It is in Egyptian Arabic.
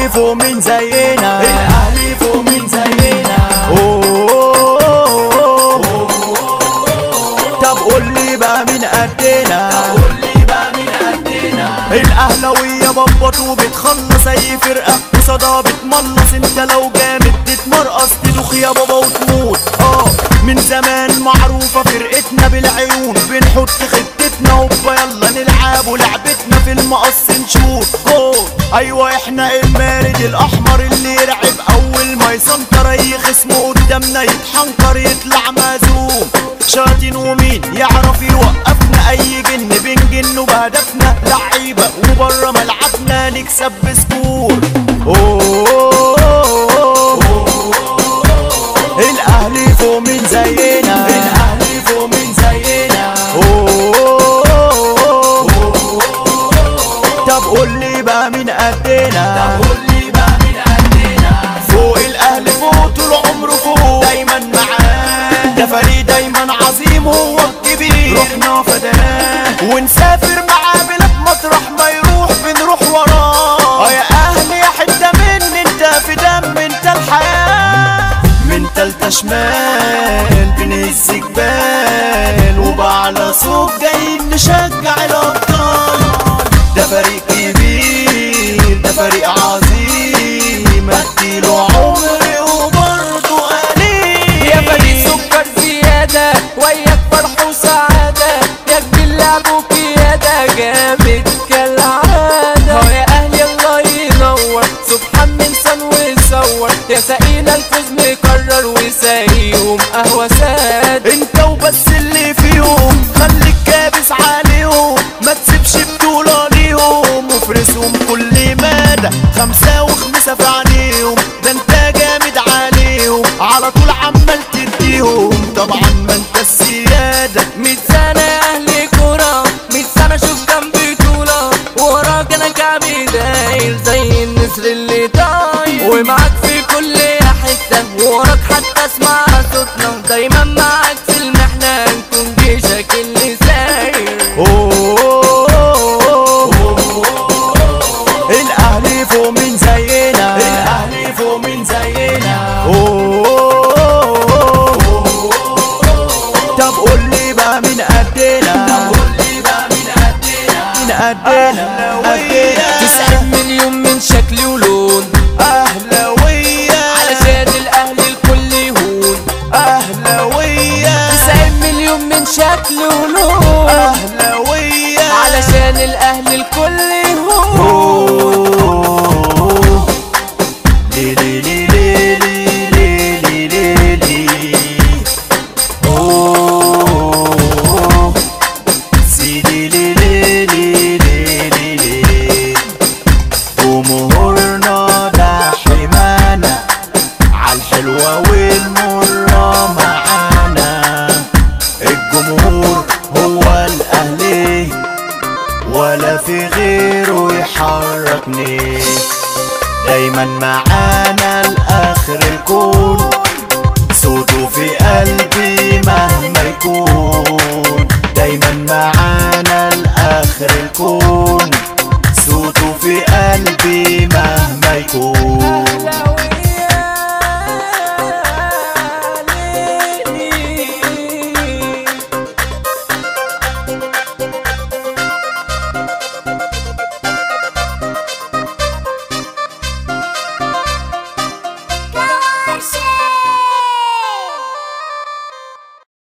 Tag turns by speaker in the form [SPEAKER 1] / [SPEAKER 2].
[SPEAKER 1] الاهلي فوق من زينا
[SPEAKER 2] الاهلي فوق من زينا
[SPEAKER 1] أوه. طب قول لي بقى من قدنا
[SPEAKER 2] قول لي بقى مين قدنا
[SPEAKER 1] الاهلاويه ببط وبتخلص اي فرقه قصادها بتملص انت لو جامد تتمرقص تدوخ يا بابا وتموت اه من زمان معروفه فرقتنا بالعيون بنحط خطتنا هوبا يلا نلعب ولعبتنا في المقص نشوط جول ايوه احنا المارد الاحمر اللي يرعب اول ما يسنطر اي خصم قدامنا يتحنكر يطلع مهزوم شاطين ومين يعرف يوقفنا اي جن بنجن بهدفنا لعيبه وبره ملعبنا نكسب بسكور أوه. الاهلي فوق من زينا
[SPEAKER 2] الاهلي فوق من زينا
[SPEAKER 1] أوه. طب قول لي بقى من قدنا
[SPEAKER 2] قول لي بقى مين قدنا
[SPEAKER 1] فوق الاهلي فوق طول عمره فوق دايما معاه ده فريق دايما عظيم هو الكبير رحنا فداه ونسافر معاه بلاد مطرح ما يروح بنروح وراه اه يا اهلي يا حته مني انت في دم انت الحياه من تالتة شمال بنهز جبال وبعلى صوت جايين نشجع الابطال ده فريق كبير ده فريق عظيم اديله عمري وبرضه قليل
[SPEAKER 3] يا فريق سكر زيادة وياك فرح وسعادة يا كبير لعب وقيادة جامد كالعادة هو يا أهلي الله ينور سبحان من سن ويصور يا سقينا الفوز مكرر وسايقهم قهوة ساد
[SPEAKER 1] انت وبس اللي فيهم خليك كابس عليهم ما تسيبش بطولة ليهم وفرسهم كل مدى خمسة وخمسة في عينيهم ده انت جامد عليهم على طول عمال تديهم طبعا ما انت السيادة
[SPEAKER 3] ميت سنة يا أهلي كورة ميت سنة شوف كام بطولة وراك أنا كعبي داير زي النسر اللي طاير ومعاك في كل حتة وراك حتى اسمع صوتنا دايما معاك في المحنة نكون جيشك اللي ساير
[SPEAKER 1] أوه. الاهلي فوق من زينا
[SPEAKER 2] الاهلي فوق من زينا
[SPEAKER 1] أوه. طب قول لي بقى من قدنا
[SPEAKER 2] قول لي بقى مين قدنا
[SPEAKER 1] من قدنا قدنا
[SPEAKER 3] تسعين مليون من شكل ولون
[SPEAKER 1] أهلاوية
[SPEAKER 3] علشان الأهلي الكل يهون
[SPEAKER 1] أهلاوية
[SPEAKER 3] تسعين مليون من شكل ولون
[SPEAKER 1] أهلاوية
[SPEAKER 3] علشان الأهلي الكل يهون
[SPEAKER 1] أوه. لي لي لي لي لي لي لي لي لي. أوه. سيدي لي لي لي لي لي لي. جمهورنا ده حمانا عالحلوة والمرة معانا الجمهور هو الأهلي ولا في غيره يحركني دايما معانا لآخر الكون